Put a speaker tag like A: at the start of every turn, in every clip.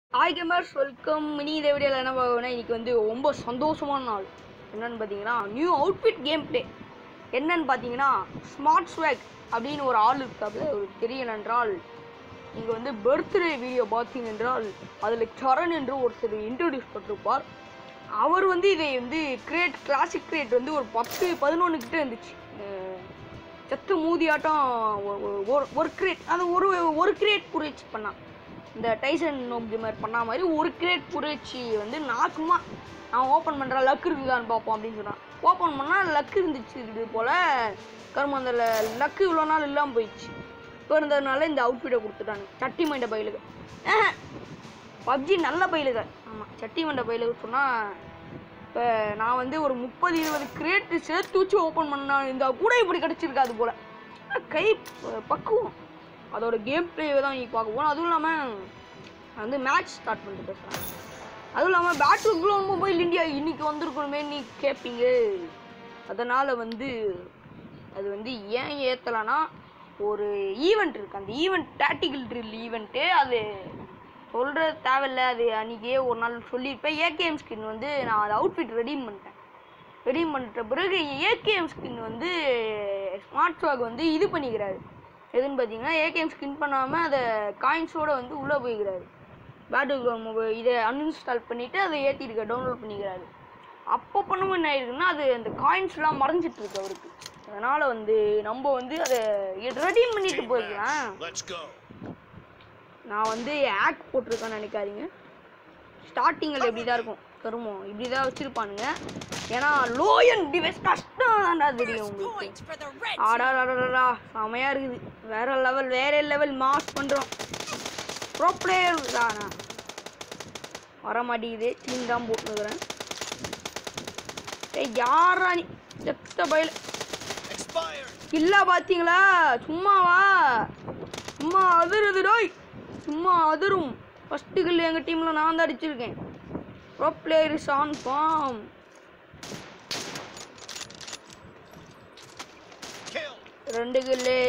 A: Hi gamers welcome mini இந்த வீடியோவில் என்ன பார்க்கணும்னா இன்னைக்கு வந்து ரொம்ப சந்தோஷமான நாள் என்னன்னு பார்த்தீங்கன்னா நியூ அவுட்ஃபிட் கேம் ப்ளே என்னன்னு பார்த்தீங்கன்னா ஸ்மார்ட் ஸ்வாக் அப்படின்னு ஒரு ஆள் இருக்காப்புல ஒரு தெரியல என்றால் நீங்கள் வந்து பர்த்டே வீடியோ பார்த்தீங்க என்றால் அதில் சரண் என்று ஒருத்தர் இன்ட்ரடியூஸ் பண்ணிருப்பார் அவர் வந்து இதை வந்து கிரேட் கிளாசிக் கிரேட் வந்து ஒரு பத்து பதினொன்று கிட்ட இருந்துச்சு அஹ் செத்து மூதியாட்டம் ஒ- ஒ- ஒரு- ஒரு கிரேட் அது ஒரு ஒரு கிரேட் புரட்சி பண்ணான் இந்த டைசன் நோக்கிமர் பண்ண மாதிரி ஒரு கிரேட் புரட்சி வந்து நான் சும்மா நான் ஓப்பன் பண்ணுறேன் லக் இருக்குதான்னு பார்ப்போம் அப்படின்னு சொன்னான் ஓப்பன் பண்ணால் லக் இருந்துச்சு இது போல் கரும அந்த லக்கு இவ்வளோ நாள் இல்லாமல் போயிடுச்சு இப்போ இருந்ததுனால இந்த அவுட்ஃபிட்டை கொடுத்துட்டாங்க சட்டி மைண்ட பயிலுக்கு பப்ஜி நல்ல பயிலுக ஆமாம் சட்டி மண்ட பயிலுக்கு சொன்னால் இப்போ நான் வந்து ஒரு முப்பது இருபது கிரேட் சேர்த்து வச்சு ஓப்பன் பண்ணா இந்த கூட இப்படி கிடச்சிருக்காது போல் கை ப- பக்குவம் அதோட கேம் பிளேவை தான் இன்னைக்கு பார்க்க போகிறோம் அதுவும் இல்லாமல் நான் வந்து மேட்ச் ஸ்டார்ட் பண்ணிட்டு பேசுகிறேன் அதுவும் இல்லாமல் பேட்டில் குளோன் மொபைல் இந்தியா இன்னைக்கு வந்திருக்கணுமே நீ கேட்பீங்க அதனால் வந்து அது வந்து ஏன் ஏற்றலைன்னா ஒரு ஈவெண்ட் இருக்குது அந்த ஈவெண்ட் டாக்டிக்கல் ட்ரில் ஈவெண்ட்டு அது சொல்கிறது தேவையில்ல அது அன்றைக்கே ஒரு நாள் சொல்லியிருப்பேன் ஏகேஎம் ஸ்கின் வந்து நான் அதை அவுட்ஃபிட் ரெடீம் பண்ணிட்டேன் ரெடீம் பண்ணிட்ட பிறகு ஏகேஎம் ஸ்கின் வந்து ஸ்மார்ட் ஸ்வாக் வந்து இது பண்ணிக்கிறாரு எதுன்னு பார்த்தீங்கன்னா ஏகேஎம் ஸ்கின் பண்ணாமல் அதை காயின்ஸோடு வந்து உள்ளே போய்க்கிறாரு பேட்டில் கிரவுண்ட் மொபைல் இதை அன்இன்ஸ்டால் பண்ணிவிட்டு அதை ஏற்றிருக்க டவுன்லோட் பண்ணிக்கிறாரு அப்போ பண்ணும்போது என்ன ஆயிருக்குன்னா அது அந்த காயின்ஸ்லாம் மறைஞ்சிட்டு இருக்கு அவருக்கு அதனால் வந்து நம்ம வந்து அதை ரெடீம் பண்ணிட்டு போய்க்கலாம்
B: Let's go.
A: நான் வந்து ஆக் போட்டிருக்கேன்னு நினைக்காதீங்க ஸ்டார்டிங்கில் இப்படி தான் இருக்கும் கருமம் இப்படி தான் வச்சுருப்பானுங்க ஏன்னா லோ அண்ட் டிவைஸ் கஷ்டம் தான்டா தெரியும் உங்களுக்கு ஆடாடாடாடா செமையாக இருக்குது வேற லெவல் வேற லெவல் மாஸ் பண்ணுறோம் ப்ரோ பிளேயர் தானா வர மாட்டேங்குது டீம் தான் போட்டுருக்குறேன் ஏய் யாரா நீ செத்த பயில
B: Expired.
A: இல்ல பாத்தீங்களா சும்மாவா சும்மா அதிருது டோய் சும்மா அதிரும் ஃபர்ஸ்ட் கில் எங்க டீம்ல நான் தான் அடிச்சிருக்கேன் bro player is on form
B: Kill.
A: ரெண்டு கில்லு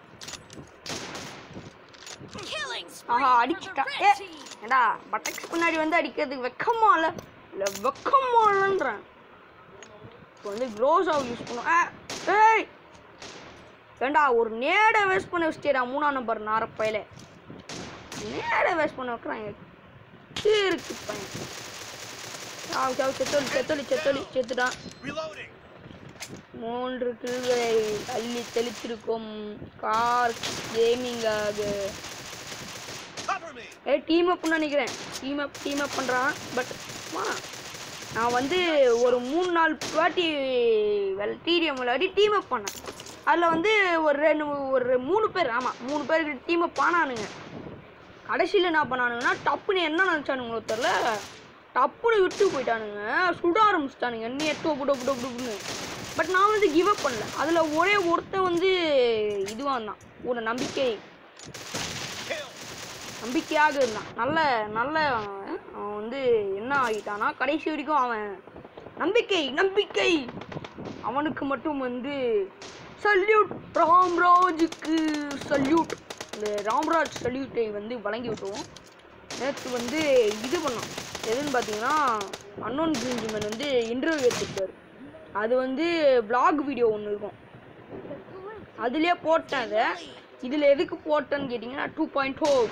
A: ஆஹா அடிச்சிட்டான் ஏ ஏடா பட்டக்ஸ் பின்னாடி வந்து அடிக்கிறதுக்கு வெக்கமா இல்ல இல்ல வெக்கமா இல்லைன்றேன் இப்போ வந்து க்ளோஸ் ஆஃப் யூஸ் பண்ணும் ஆ, ஏய் ஏண்டா ஒரு நேடை வேஸ்ட் பண்ண வச்சிட்டேடா மூணாம் நம்பர் நாரப்பையில நேடை வேஸ்ட் பண்ண வைக்கிறாங்க இருக்கு பையன் சாவு சாவு செத்தொலி செத்தொலி செத்தொலி செத்துட்டான்
B: Reloading.
A: மூன்று கில்களை அள்ளி தெளித்திருக்கும் கார் கேமிங்காக
B: Cover me.
A: ஏ டீம் அப்னு நினைக்கிறேன் டீம் அப் டீம் அப் பண்ணுறான் பட் நான் வந்து ஒரு மூணு நாலு வாட்டி வெல் டிடிஎம் விளையாடி டீம் அப் பண்ணேன் அதில் வந்து ஒரு ரெண்டு ஒரு மூணு பேர் ஆமாம் மூணு பேருக்கு டீம் அப் ஆனானுங்க கடைசியில் என்ன பண்ணானுங்கன்னா டப்புன்னு என்ன நினச்சானுங்களோ தெரில டப்புன்னு விட்டு போயிட்டானுங்க சுட ஆரம்பிச்சிட்டானுங்க என்ன டொப்பு டொப்பு டொப்பு டொப்புன்னு பட் நான் வந்து கிவ் அப் பண்ணல அதில் ஒரே ஒருத்தன் வந்து இதுவாக இருந்தான் ஒரு நம்பிக்கை
B: Kill.
A: நம்பிக்கையாக இருந்தான் நல்ல நல்ல அவன் அவன் வந்து என்ன ஆகிட்டானா கடைசி வரைக்கும் அவன் நம்பிக்கை நம்பிக்கை அவனுக்கு மட்டும் வந்து சல்யூட் ராம்ராஜுக்கு சல்யூட் இந்த ராம்ராஜ் சல்யூட்டை வந்து வழங்கி விட்டுருவோம் நேற்று வந்து இது பண்ணோம் எதுன்னு பார்த்தீங்கன்னா அன்னோன் கிரிஞ்சிமன் வந்து இன்டர்வியூ எடுத்துக்கிட்டாரு அது வந்து vlog வீடியோ ஒன்று இருக்கும் அதுலயே போட்டேன் அதை இதில் எதுக்கு போட்டேன்னு கேட்டிங்கன்னா two point four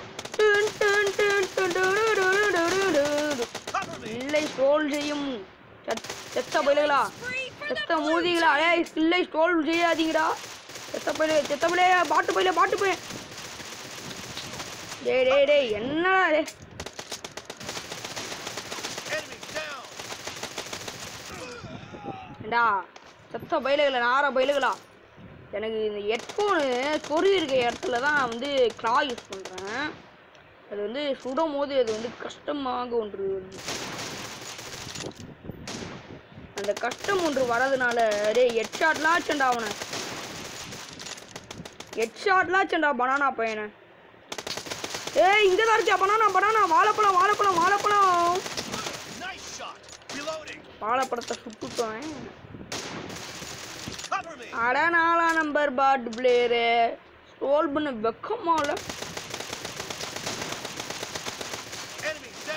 B: Cover me.
A: இல்லை ஸ்டோல் செய்யும் செத்- செத்த பயிலுகளா செத்த மூதிகளா அடே இல்லை ஸ்டோல் செய்யாதீங்கடா செத்த பயில செத்த பயில பாட்டு பயில பாட்டு பயில டேய் டேய் டேய் என்னடா டே
B: Enemy down.
A: ஏண்டா செத்த பயிலுகளா நார பயிலுகளா எனக்கு இந்த ஹெட்ஃபோனு சொறி இருக்க இடத்துல தான் நான் வந்து கிளா யூஸ் பண்ணுறேன் அது வந்து சுடும் போது அது வந்து கஷ்டமாக ஒன்று வருது. அந்த கஷ்டம் ஒன்று வரதுனால டேய் ஹெட் ஷாட்லாம் ஆச்சண்டா அவனை ஹெட் ஷாட்லாம் ஆச்சண்டா பனானா பையனை ஏய் இங்கே தான் இருக்கியா பனானா பனானா வாழைப்பழம் வாழைப்பழம் வாழைப்பழம்
B: Nice shot. Reloading.
A: வாழைப்பழத்தை சுட்டுட்டோம்
B: Cover me.
A: அட நாலா நம்பர் பாட் பிளேயரு ஸ்டோல் பண்ண வெக்கமா இல்லை
B: Enemy down.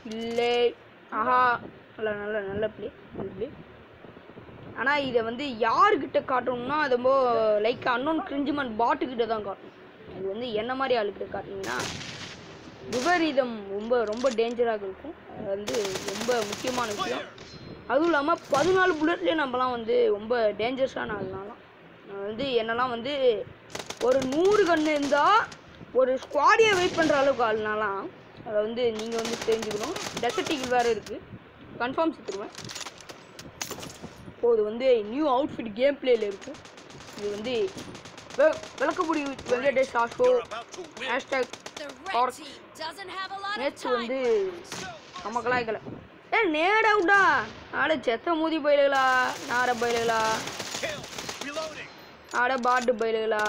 A: இல்லை ஆஹா நல்ல நல்ல நல்ல பிளே நல்ல பிளே ஆனால் இதை வந்து யாருக்கிட்ட காட்டணும்னா அது ரொம்ப லைக் அன்னோன் கிரிஞ்சுமன் பாட்டுக்கிட்ட தான் காட்டணும் இது வந்து என்ன மாதிரி ஆளுக்கிட்ட காட்டினீங்கன்னா விபரீதம் ரொம்ப ரொம்ப டேஞ்சராக இருக்கும் அது வந்து ரொம்ப முக்கியமான விஷயம் அதுவும் இல்லாமல் பதினாலு புல்லட்லேயே நம்மலாம் வந்து ரொம்ப டேஞ்சரஸான ஆளுனாலாம் நான் வந்து என்னெல்லாம் வந்து ஒரு நூறு கன்று இருந்தால் ஒரு ஸ்குவாடியை வெயிட் பண்ணுற அளவுக்கு ஆளுனாலாம் அதை வந்து நீங்கள் வந்து தெரிஞ்சுக்கணும் டெசர்டிகள் வேறு இருக்குது கன்ஃபார்ம் செத்துருவேன் இப்போ இது வந்து நியூ அவுட்ஃபிட் கேம் பிளேயில் இருக்கும் இது வந்து வெ- விளக்கப்புடி வெங்கடேஷ் ஆஷோ
B: You're about to win.
A: Hashtag
C: The
A: Or-
C: red team doesn't have a lot of
A: நேற்று
C: time.
A: வந்து
B: So,
A: நம்ம கலாய்க்கல ஏ நேட விட்டா ஆட செத்த மூதி பயிலுகளா நார பயிலுகளா
B: kill. Reloading.
A: ஆட பாட்டு பயிலுகளா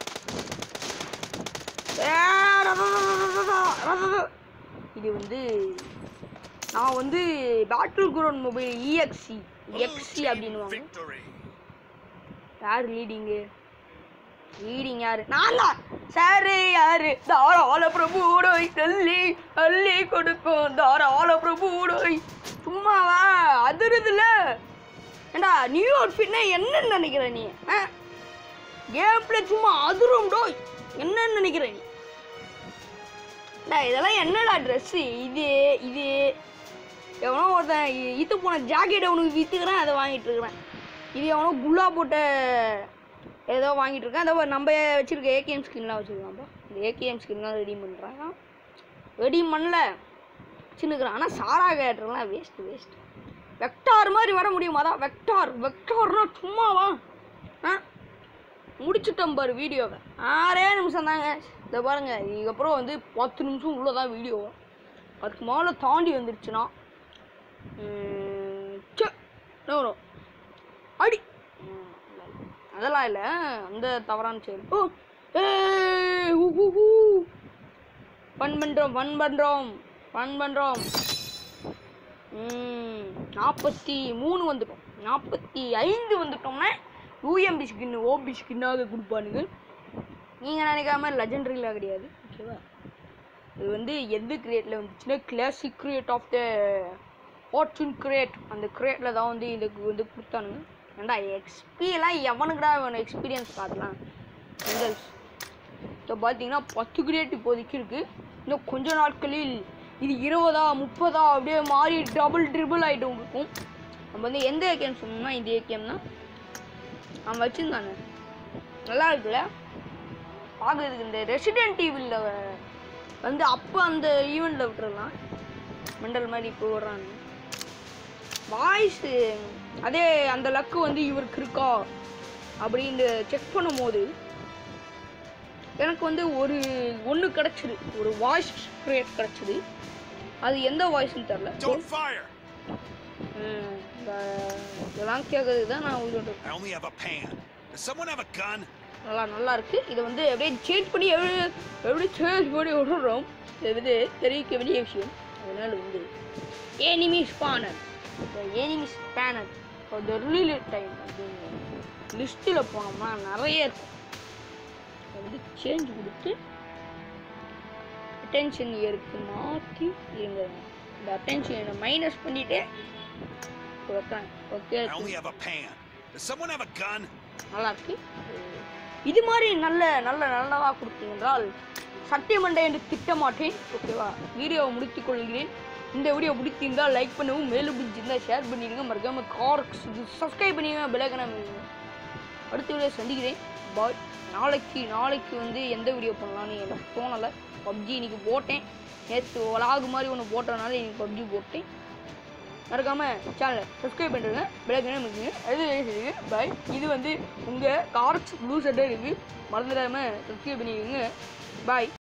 A: ஏ, ர, ர, ர, ர, ர, ர, ர, ர. இது வந்து நான் வந்து பேட்டில் குரோன் மொபைல் இஎக்ஸி
B: Blue
A: எக்ஸி
B: team
A: அப்படின்னுவாங்க
B: victory.
A: யார் லீடிங்கு லீடிங் யாரு நான் தான் சாரு யாரு தாராள பிரபுடோய் தள்ளி அள்ளி கொடுக்கும் தாராள பிரபுடோய் சும்மாவா அதிருதுல ஏண்டா நியூ அவுட்ஃபிட்னா என்னன்னு நினைக்கிற நீ கேம் பிளே சும்மா அதிரும் டோய் என்னன்னு நினைக்கிற நீ டா, இதெல்லாம் என்னடா ட்ரெஸ்ஸு இது இது எவனோ ஒருத்தன் இ- ஈத்து போன ஜாக்கெட் அவனுக்கு விற்றுக்கிறேன் அதை வாங்கிட்டு இருக்கிறேன் இது எவனோ குல்லா போட்ட ஏதோ வாங்கிட்டு இருக்கேன் அதை நம்ம வச்சிருக்க ஏகேஎம் ஸ்கின்லாம் வச்சுருக்கான்ப்பா இந்த ஏகேஎம் ஸ்கின்லாம் ரெடி பண்ணுறாங்க ரெடி பண்ணல வச்சுன்னுக்குறான் ஆனால் சாரா கேட்டுலாம் வேஸ்ட் வேஸ்ட் வெக்டார் மாதிரி வர முடியுமாடா வெக்டார் வெக்டார்னா சும்மாவா ஆ முடிச்சுட்டோம் பாரு வீடியோவை ஆறே நிமிஷம் தாங்க இதை பாருங்க இதுக்கப்புறம் வந்து பத்து நிமிஷம் உள்ளே தான் வீடியோ வரும் அதுக்கு மேலே தாண்டி வந்துருச்சுன்னா ம், ச்சே, no, no. அடி ம், அதெல்லாம் இல்லை அந்த தவறான செயல் ஓ ஏய், ஹூ, ஹூ, ஹூ. ஃபன் பண்ணுறோம் ஃபன் பண்ணுறோம் ஃபன் பண்ணுறோம் நாற்பத்தி மூணு வந்துட்டோம் நாற்பத்தி ஐந்து வந்துட்டோம்னா யூஎம்பி ஸ்கின் ஓபி ஸ்கின்னாக கொடுப்பானுங்க நீங்கள் நினைக்காம லெஜெண்டரியில் கிடையாது ஓகேவா இது வந்து எந்த கிரேட்டில் வந்துச்சுன்னா classic crate of the fortune crate அந்த கிரியேட்டில் தான் வந்து இதுக்கு வந்து கொடுத்தானுங்க ஏன்டா எக்ஸ்பிலாம் எவனுக்குடா வேணும் எக்ஸ்பீரியன்ஸ் காட்டலாம் மெண்டல்ஸ் இப்போ பார்த்தீங்கன்னா பத்து கிரேட் இப்போதைக்கு இருக்குது இன்னும் கொஞ்ச நாட்களில் இது இருபதா முப்பதா அப்படியே மாறி டபுள் ட்ரிபிள் ஆகிட்டு இருக்கும் நம்ம வந்து எந்த ஏகேம் சொன்னோம்னா இந்த ஏகேம் தான் அவன் வச்சுருந்தானே நல்லா இருக்குல்ல பார்க்குறதுக்கு இந்த ரெசிடென்ட் டிவியில் வந்து அப்போ அந்த ஈவெண்ட்டில் விட்டுறலாம் மெண்டல் மாதிரி இப்போ விடுறாங்க வாய்ஸு அதே அந்த லக்கு வந்து இவருக்கு இருக்கா அப்படின்னு செக் பண்ணும்போது எனக்கு வந்து ஒரு ஒன்று கிடச்சிது ஒரு வாய்ஸ் கிரியேட் கிடச்சிது அது எந்த வாய்ஸ்னு தெரில
B: Don't fire.
A: இதெல்லாம் கேட்கறதுக்கு தான் நான் உள்ள
B: I only have a pan. Does someone have a gun?
A: நல்லா நல்லா இருக்கு இதை வந்து அப்படியே சேஞ்ச் பண்ணி எப்படி எப்படி சேஞ்ச் பண்ணி விடுறோம் இது வந்து தெரிவிக்க வேண்டிய விஷயம் அதனால வந்து enemy spawner enemy spawner the ரிலீல் டைம் அப்படின்னு லிஸ்ட்டில் போனோம்னா நிறைய இருக்கும் அதை வந்து சேஞ்ச் கொடுத்து அட்டென்ஷன் இயருக்கு மாற்றி இருங்க இந்த அட்டென்ஷனை மைனஸ் பண்ணிவிட்டு வைக்கிறேன் okay
B: I only have a pan. Does someone have a gun?
A: நல்லா இருக்கு இது மாதிரி நல்ல நல்ல நல்லதா கொடுத்தீங்கன்றால் சத்தியமண்டை என்று திட்ட மாட்டேன் ஓகேவா வீடியோவை முடித்துக் கொள்கிறேன் இந்த வீடியோ பிடித்திருந்தால் லைக் பண்ணவும் மேலும் பிடிச்சிருந்தா ஷேர் பண்ணிடுங்க மறக்காம கார்க்ஸ் சப்ஸ்கிரைப் பண்ணிடுங்க பெலகன அடுத்த வீடியோ சந்திக்கிறேன் பாய் நாளைக்கு நாளைக்கு வந்து எந்த வீடியோ பண்ணலான்னு எனக்கு தோணலை பப்ஜி இன்னைக்கு போட்டேன் நேற்று வளாகு மாதிரி ஒன்று போட்டதுனால இன்னைக்கு பப்ஜி போட்டேன் மறக்காம சேனலை சப்ஸ்கிரைப் பண்ணிடுங்க பெலக்கனே முடிச்சுங்க அது செய்யுங்க பாய் இது வந்து உங்கள் கார்க்ஸ் ப்ளூ சட்டை இருக்குது மறந்துடாமல் சப்ஸ்கிரைப் பண்ணிடுங்க பாய்